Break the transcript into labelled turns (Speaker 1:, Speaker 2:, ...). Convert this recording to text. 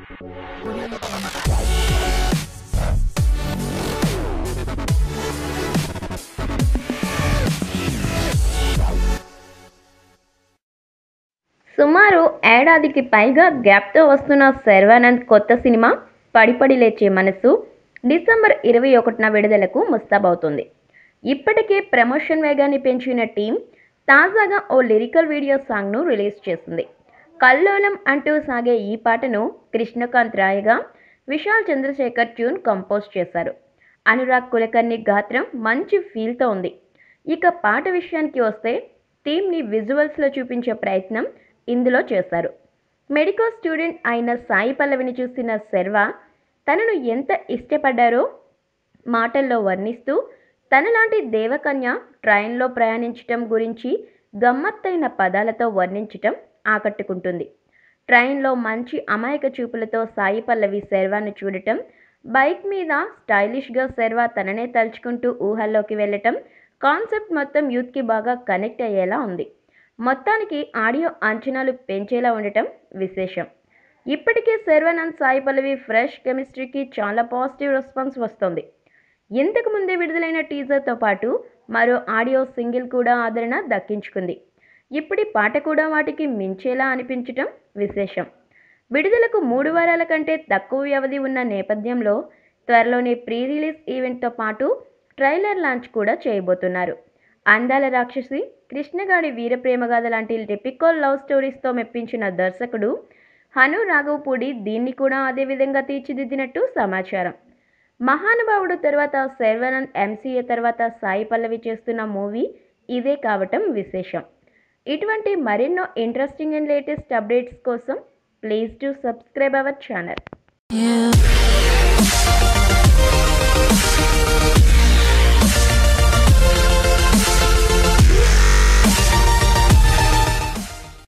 Speaker 1: సుమారు ఏడాదికి పైగా గ్యాప్తో వస్తున్న శర్వానంద్ కొత్త సినిమా పడిపడి లేచే మనసు డిసెంబర్ ఇరవై ఒకటిన విడుదలకు ముస్తాబవుతుంది ఇప్పటికే ప్రమోషన్ వేగాన్ని పెంచిన టీం తాజాగా ఓ లిరికల్ వీడియో సాంగ్ను రిలీజ్ చేసింది కల్లోలం అంటూ సాగే ఈ పాటను కృష్ణకాంత్ రాయగా విశాల్ చంద్రశేఖర్ ట్యూన్ కంపోజ్ చేశారు అనురాగ్ కులకర్ణి గాత్రం మంచి ఫీల్తో ఉంది ఇక పాట విషయానికి వస్తే థీమ్ని విజువల్స్లో చూపించే ప్రయత్నం ఇందులో చేశారు మెడికల్ స్టూడెంట్ అయిన సాయి పల్లవిని చూసిన శర్వ తనను ఎంత ఇష్టపడ్డారో మాటల్లో వర్ణిస్తూ తనలాంటి దేవకన్య ట్రైన్లో ప్రయాణించటం గురించి గమ్మత్తైన పదాలతో వర్ణించటం ఆకట్టుకుంటుంది ట్రైన్లో మంచి అమాయక చూపులతో సాయి పల్లవి శర్వాను చూడటం బైక్ మీద స్టైలిష్గా శర్వా తననే తలుచుకుంటూ ఊహల్లోకి వెళ్ళటం కాన్సెప్ట్ మొత్తం యూత్కి బాగా కనెక్ట్ అయ్యేలా ఉంది మొత్తానికి ఆడియో అంచనాలు పెంచేలా ఉండటం విశేషం ఇప్పటికే శర్వానంద్ సాయి పల్లవి ఫ్రెష్ కెమిస్ట్రీకి చాలా పాజిటివ్ రెస్పాన్స్ వస్తుంది ఇంతకు ముందే విడుదలైన టీజర్తో పాటు మరో ఆడియో సింగిల్ కూడా ఆదరణ దక్కించుకుంది ఇప్పుడి పాట కూడా వాటికి మించేలా అనిపించటం విశేషం విడుదలకు మూడు వారాల కంటే తక్కువ వ్యవధి ఉన్న నేపథ్యంలో త్వరలోనే ప్రీ రిలీజ్ ఈవెంట్తో పాటు ట్రైలర్ లాంచ్ కూడా చేయబోతున్నారు అందాల రాక్షసి కృష్ణగాడి వీరప్రేమగాథ లాంటి టిపికల్ లవ్ స్టోరీస్తో మెప్పించిన దర్శకుడు హను రాఘవపూడి దీన్ని కూడా అదే విధంగా తీర్చిదిద్దినట్టు సమాచారం మహానుభావుడు తర్వాత శర్వానంద్ ఎంసీఏ తర్వాత సాయి పల్లవి చేస్తున్న మూవీ ఇదే కావటం విశేషం ఇటువంటి మరెన్నో ఇంట్రెస్టింగ్ అండ్ లేటెస్ట్ అప్డేట్స్ కోసం please to subscribe our channel
Speaker 2: You